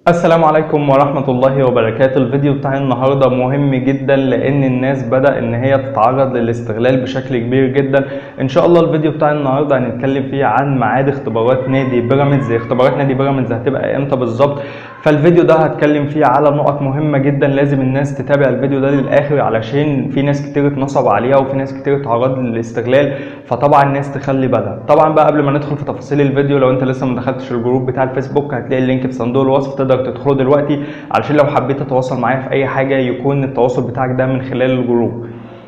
السلام عليكم ورحمة الله وبركاته الفيديو بتاع النهاردة مهم جدا لان الناس بدأ ان هي تتعرض للاستغلال بشكل كبير جدا ان شاء الله الفيديو بتاع النهاردة هنتكلم فيه عن ميعاد اختبارات نادي بيراميدز اختبارات نادي بيراميدز هتبقى امتى بالظبط فالفيديو ده هتكلم فيه على نقط مهمة جدا لازم الناس تتابع الفيديو ده للاخر علشان في ناس كتير اتنصب عليها وفي ناس كتير اتعرض للاستغلال فطبعا الناس تخلي بالها طبعا بقى قبل ما ندخل في تفاصيل الفيديو لو انت لسه ما دخلتش الجروب بتاع الفيسبوك هتلاقي اللينك في صندوق الوصف تقدر تدخله دلوقتي علشان لو حبيت تتواصل معايا في اي حاجه يكون التواصل بتاعك ده من خلال الجروب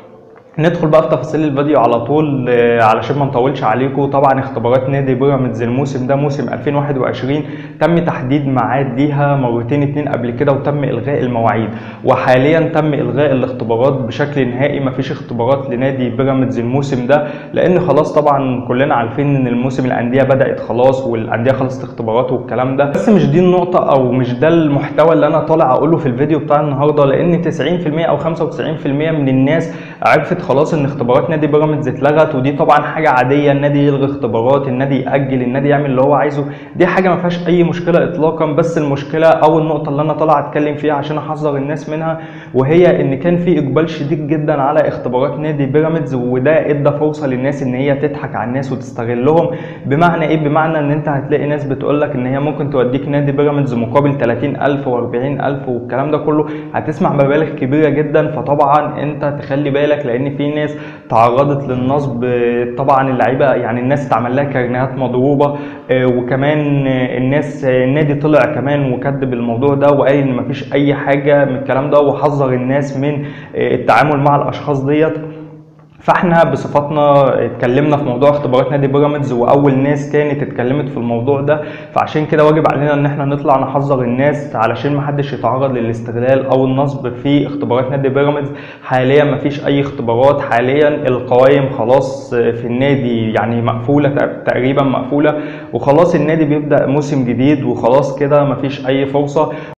ندخل بقى في تفاصيل الفيديو على طول آه، علشان ما نطولش عليكم طبعا اختبارات نادي بيراميدز الموسم ده موسم 2021 تم تحديد ميعاد ليها مرتين اتنين قبل كده وتم الغاء المواعيد وحاليا تم الغاء الاختبارات بشكل نهائي مفيش اختبارات لنادي بيراميدز الموسم ده لان خلاص طبعا كلنا عارفين ان الموسم الانديه بدات خلاص والانديه خلصت اختبارات والكلام ده بس مش دي النقطه او مش ده المحتوى اللي انا طالع اقوله في الفيديو بتاع النهارده لان 90% او 95% من الناس عرفت خلاص ان اختبارات نادي بيراميدز اتلغت ودي طبعا حاجه عاديه النادي يلغي اختبارات النادي ياجل النادي يعمل اللي هو عايزه دي حاجه ما فيهاش اي مشكله اطلاقا بس المشكله او النقطه اللي انا طالع اتكلم فيها عشان احذر الناس منها وهي ان كان في اقبال شديد جدا على اختبارات نادي بيراميدز وده ادى فرصه للناس ان هي تضحك على الناس وتستغلهم بمعنى ايه بمعنى ان انت هتلاقي ناس بتقول لك ان هي ممكن توديك نادي بيراميدز مقابل 30000 و40000 والكلام ده كله هتسمع مبالغ كبيره جدا فطبعا انت تخلي بالك لان في ناس تعرضت للنصب طبعا اللعيبه يعني الناس اتعمل لها كارنيهات مضروبه آه، وكمان آه، الناس آه، النادي طلع كمان وكذب الموضوع ده وقال ان مفيش اي حاجه من الكلام ده وحذر الناس من آه، التعامل مع الاشخاص ديت فاحنا بصفتنا اتكلمنا في موضوع اختبارات نادي بيراميدز واول ناس كانت اتكلمت في الموضوع ده فعشان كده واجب علينا ان احنا نطلع نحذر الناس علشان ما حدش يتعرض للاستغلال او النصب في اختبارات نادي بيراميدز حاليا ما فيش اي اختبارات حاليا القوائم خلاص في النادي يعني مقفوله تقريبا مقفوله وخلاص النادي بيبدا موسم جديد وخلاص كده ما فيش اي فرصه